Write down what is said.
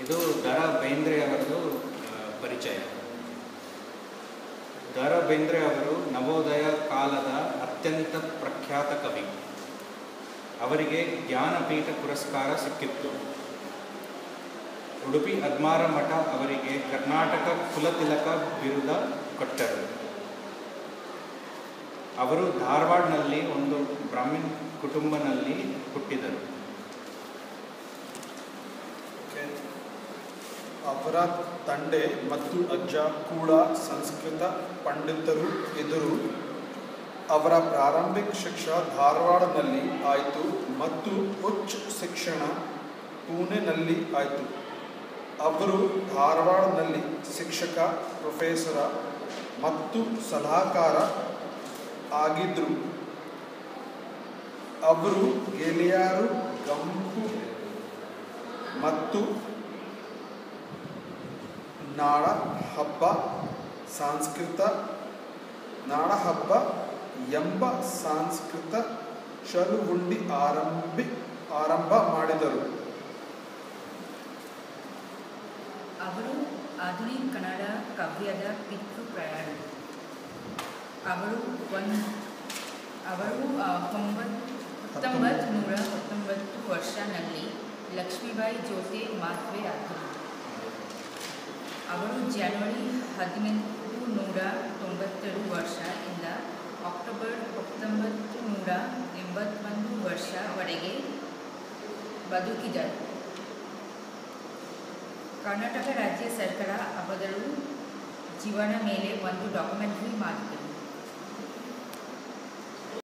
ಇದು ದರ ಬೇಂದ್ರೆ ಅವರದು ಆ, ಪರಿಚಯ ದರ ಬೇಂದ್ರೆ ಅವರು ನವೋದಯ ಕಾಲದ ಅತ್ಯಂತ ಪ್ರಖ್ಯಾತ ಕವಿ ಅವರಿಗೆ ಜ್ಞಾನಪೀಠ ಪುರಸ್ಕಾರ ಸಿಕ್ಕಿತ್ತು ಉಡುಪಿ ಅದ್ಮಾರ ಮಠ ಅವರಿಗೆ ಕರ್ನಾಟಕ ಕುಲತಿಲಕ ಬಿರುದ ಕೊಟ್ಟರು ಅವರು ಧಾರವಾಡನಲ್ಲಿ ಒಂದು ಬ್ರಾಹ್ಮಿನ್ ಕುಟುಂಬನಲ್ಲಿ ಹುಟ್ಟಿದರು ಅವರ ತಂದೆ ಮತ್ತು ಅಜ್ಜ ಕೂಡ ಸಂಸ್ಕೃತ ಪಂಡಿತರು ಎದುರು ಅವರ ಪ್ರಾರಂಭಿಕ ಶಿಕ್ಷಣ ಧಾರವಾಡನಲ್ಲಿ ಆಯಿತು ಮತ್ತು ಉಚ್ಚ ಶಿಕ್ಷಣ ಪುಣೆನಲ್ಲಿ ಆಯಿತು ಅವರು ಧಾರವಾಡನಲ್ಲಿ ಶಿಕ್ಷಕ ಪ್ರೊಫೆಸರ ಮತ್ತು ಸಲಹಾಕಾರ ಆಗಿದ್ದರು ಅವರು ಗೆಳೆಯರು ಗಂಪು ಮತ್ತು ನಾಡ ಹಬ್ಬ ಸಾಂಸ್ಕೃತ ನಾಡ ಹಬ್ಬ ಎಂಬ ಸಾಂಸ್ಕೃತ ಚಳುವಳಿ ಆರಂಭಿ ಆರಂಭ ಮಾಡಿದರು ಅವರು ಆಧುನಿಕ ಕನ್ನಡ ಕಾವ್ಯದ ಪಿತೃ ಪ್ರಯಾಣ ಅವರು ಒಂದು ಅವರು ಆ, ಒಂಬತ್ ಹತ್ತೊಂಬತ್ತು ನೂರ ಹತ್ತೊಂಬತ್ತು ವರ್ಷನಲ್ಲಿ ಲಕ್ಷ್ಮೀಬಾಯಿ ಜೊತೆ ಮದುವೆ ಆದರು ಅವರು ಜನವರಿ ಹದಿನೆಂಟು ನೂರ ತೊಂಬತ್ತೆರಡು ವರ್ಷದಿಂದ ಅಕ್ಟೋಬರ್ ಹತ್ತೊಂಬತ್ತು ನೂರ ಎಂಬತ್ತೊಂದು ವರ್ಷವರೆಗೆ ಬದುಕಿದರು ಕರ್ನಾಟಕ ರಾಜ್ಯ ಸರ್ಕಾರ ಅವರ ಜೀವನ ಮೇಲೆ ಒಂದು ಡಾಕ್ಯುಮೆಂಟ್ರಿ ಮಾಡಿದೆ